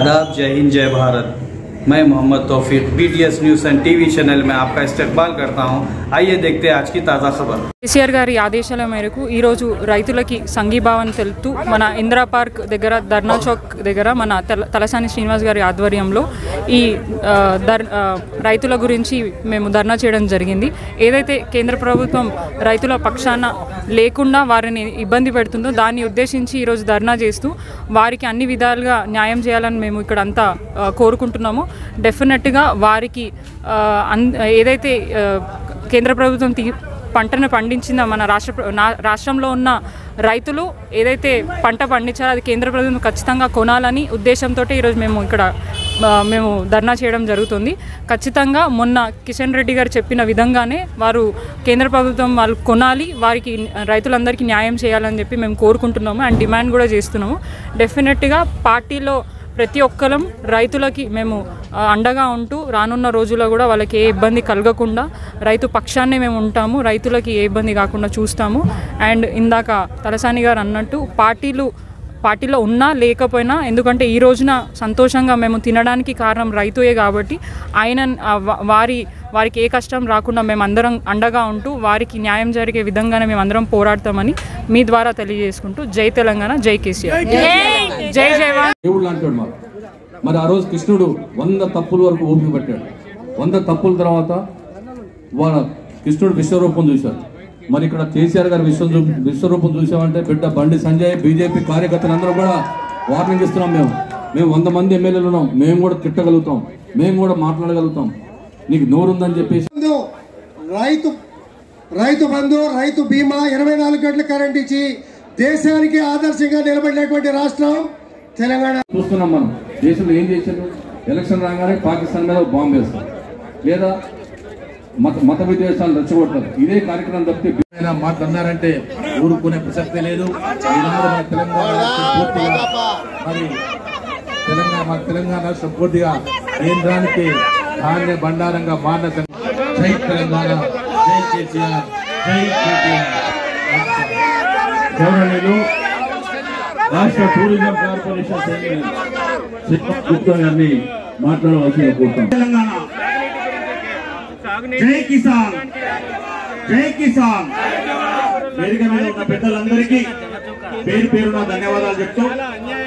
आदाब जय हिंद जय भारत मैं Mohammad Taufiq BTS news and TV channel में आपका इस्तेकबाल करता हूं आइए देखते हैं आज की ताज़ा खबर కేసీఆర్ గారి ఆదేశాల మేరకు ఈరోజు రైతులకి సంఘీభావం తెలుపుతూ మన ఇందిరా పార్క్ దగ్గర ధర్నా చౌక్ దగ్గర మన తల తలసాని శ్రీనివాస్ గారి ఆధ్వర్యంలో ఈ ఆ, ధర్ ఆ, రైతుల గురించి మేము ధర్నా చేయడం జరిగింది ఏదైతే కేంద్ర ప్రభుత్వం రైతుల పక్షాన లేకుండా వారిని ఇబ్బంది పెడుతుందో దాన్ని ఉద్దేశించి ఈరోజు ధర్నా చేస్తూ వారికి అన్ని విధాలుగా న్యాయం చేయాలని మేము ఇక్కడ అంతా ఆ, కోరుకుంటున్నాము డెఫినెట్గా వారికి ఆ, అన్- ఏదైతే ఆ, కేంద్ర ప్రభుత్వం తీ పంటను పండించిన మన రాష్ట్ర ప్ర- నా- రాష్ట్రంలో ఉన్న రైతులు ఏదైతే పంట పండించారో అది కేంద్ర ప్రభుత్వం ఖచ్చితంగా కొనాలని ఉద్దేశంతో ఈరోజు మేము ఇక్కడ ఆ, మేము ధర్నా చేయడం జరుగుతుంది ఖచ్చితంగా మొన్న కిషన్ రెడ్డి గారు చెప్పిన విధంగానే వారు కేంద్ర ప్రభుత్వం వాళ్ళు కొనాలి వారికి రైతులందరికీ న్యాయం చేయాలని చెప్పి మేము కోరుకుంటున్నాము అండ్ డిమాండ్ కూడా చేస్తున్నాము డెఫినెట్గా పార్టీలో ప్రతి ఒక్కరం రైతులకి మేము ఆ, అండగా ఉంటూ రానున్న రోజుల్లో కూడా వాళ్ళకి ఏ ఇబ్బంది కలగకుండా రైతు పక్షాన్నే మేము ఉంటాము రైతులకి ఏ ఇబ్బంది కాకుండా చూస్తాము అండ్ ఇందాక తలసాని గారు అన్నట్టు పార్టీలు పార్టీలో ఉన్నా లేకపోయినా ఎందుకంటే ఈ రోజున సంతోషంగా మేము తినడానికి కారణం రైతుయే కాబట్టి ఆయన ఆ, వా- వారి వారికి ఏ కష్టం రాకుండా మేము అందరం అండగా ఉంటూ వారికి న్యాయం జరిగే విధంగానే మేము అందరం పోరాడతామని మీ ద్వారా తెలియజేసుకుంటూ జై తెలంగాణ జై కేసీఆర్ జై జవాన్ దేవుడు లాంటివాడు మాకు మరి ఆ రోజు కృష్ణుడు వంద తప్పుల వరకు ఓపిక పట్టాడు వంద తప్పుల తర్వాత వాళ్ళ కృష్ణుడు విశ్వరూపం చూశారు మరి ఇక్కడ కేసీఆర్ గారు విశ్వ విశ్వరూపం చూసామంటే బిడ్డ బండి సంజయ్ బీజేపీ కార్యకర్తలందరూ కూడా వార్నింగ్ ఇస్తున్నాం మేము మేము వంద మంది ఎమ్మెల్యేలు ఉన్నాం మేము కూడా తిట్టగలుగుతాం మేము కూడా మాట్లాడగలుగుతాం నీకు నోరుందని చెప్పేసి బంధు రైతు రైతు బంధు రైతు బీమా ఇరవై నాలుగు గంటల కరెంట్ ఇచ్చి దేశానికి ఆదర్శంగా నిలబడినటువంటి రాష్ట్రం తెలంగాణ చూస్తున్నాం మనం దేశంలో ఏం చేశారు ఎలక్షన్ రాగానే పాకిస్తాన్ మీద ఒక బాంబు వేస్తారు లేదా మత మత విద్వేషాలు రెచ్చగొడతారు ఇదే కార్యక్రమం తప్పితే ఆయన మాట్లాడినారంటే ఊరుకునే ప్రసక్తి లేదు ఈనాడు మన తెలంగాణ రాష్ట్రం పూర్తిగా మరి తెలంగాణ మన తెలంగాణ రాష్ట్రం పూర్తిగా కేంద్రానికి ధాన్య బండారంగా మారిన తెల- జై తెలంగాణ జై కేసీఆర్ జై కేటీఆర్ గౌరవనీయులు రాష్ట్ర tourism corporation chairman Srikanth Gupta గారిని మాట్లాడవలసిందిగా కోరుతాం తెలంగాణ జై కిసాన్ జై కిసాన్ వేదిక మీద ఉన్న పెద్దలందరికీ పేరు పేరున ధన్యవాదాలు చెప్తూ